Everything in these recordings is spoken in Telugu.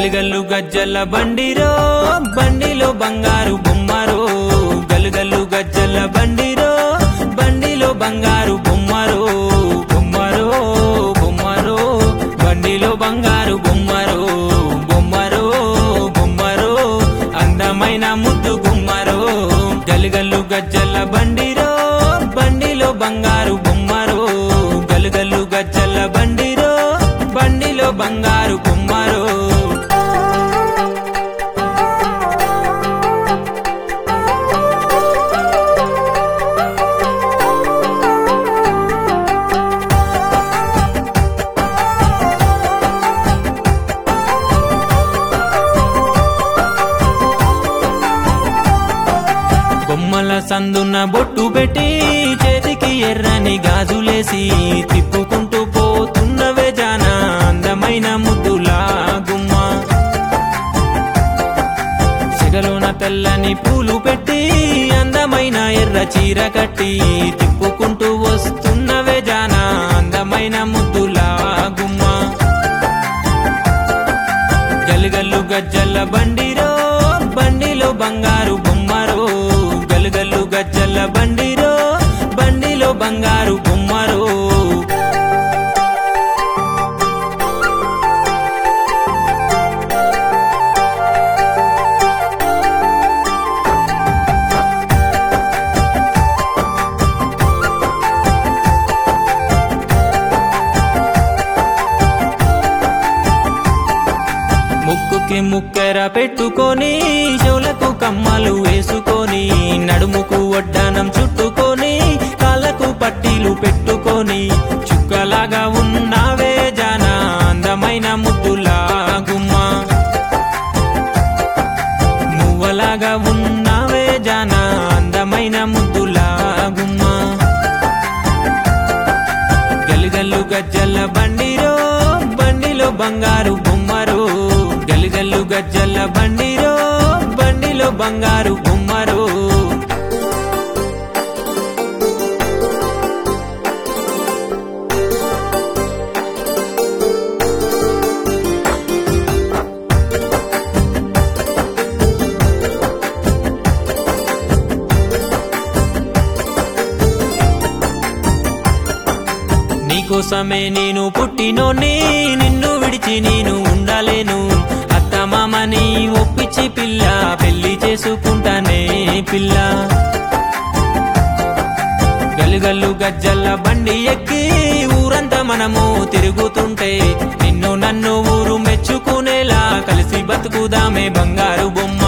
గలుగల్లు గజ్జల బండిరో బండిలో బంగారు బొమ్మరో గలుగల్లు గజ్జల బండిరో బండిలో బంగారు బొమ్మరో బొమ్మరో బొమ్మరో బండిలో బంగారు బొమ్మరో బొమ్మరో బొమ్మరో అందమైన ముద్దు గుమ్మరో గలుగల్లు గజ్జల బండిరో బండిలో బంగారు బొమ్మరో గలుగల్లు గజ్జల బండిరో బండిలో బంగారు బొమ్మరో బొమ్మల సందున్న బొట్టు పెట్టి చేతికి ఎర్రని గాజులేసి తిప్పుకుంటూ పోతున్నవే జాన అందమైన ముద్దులా గుమ్మ సిగలోన తెల్లని పూలు పెట్టి అందమైన ఎర్ర చీర కట్టి తిప్పుకుంటూ వస్తున్నవే జాన అందమైన ముద్దులా గుమ్మ గలుగల్లు గజ్జల బండిరో బండిలో బంగారు బొమ్మరో గలుగల్లు గజ్జల బండిరో బండిలో బంగారు బొమ్మరో ముక్కుకి ముక్కెర పెట్టుకొని చెవులకు కమ్మలు వేసుకొని నడుముకు వడ్డానం చుట్టుకొని కాళ్ళకు పట్టీలు పెట్టుకొని చుక్కలాగా ఉన్నావే జాన అందమైన ముద్దులా గుమ్మ మువ్వలాగా ఉన్నావే జాన అందమైన ముద్దులా గుమ్మ గలుగల్లు గజ్జల బండిరో బండిలో బంగారు బొమ్మరో గలుగల్లు గజ్జల బండిరో బండిలో బంగారు బొమ్మరో నీకోసమే నేను పుట్టినోని నిన్ను విడిచి నేను ఉండలేను అత్త మామని ఒప్పించి పిల్ల పెళ్లి చేసుకుంటానే పిల్ల గలుగల్లు గజ్జల్ల బండి ఎక్కి ఊరంతా మనము తిరుగుతుంటే నిన్ను నన్ను ఊరు మెచ్చుకునేలా కలిసి బతుకుదామే బంగారు బొమ్మ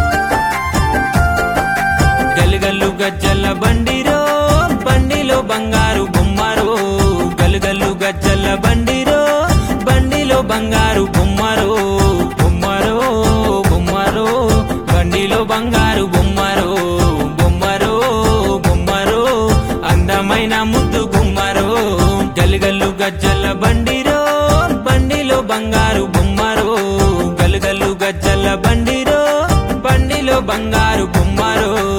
గలుగల్లు గజ్జల్ల బండిరో బండిలో బంగారు బొమ్మరో గలుగల్లు గజ్జల్ల బండిరో బండిలో బంగారు బొమ్మరో బొమ్మరో బొమ్మరో బండిలో బంగారు బొమ్మరో బొమ్మరో బొమ్మరో అందమైన ముద్దు గుమ్మరో గలుగల్లు గజ్జల్ల బండిరో బండిలో బంగారు బొమ్మరో గలుగల్లు గజ్జల్ల బండిరో బండిలో బంగారు బొమ్మరో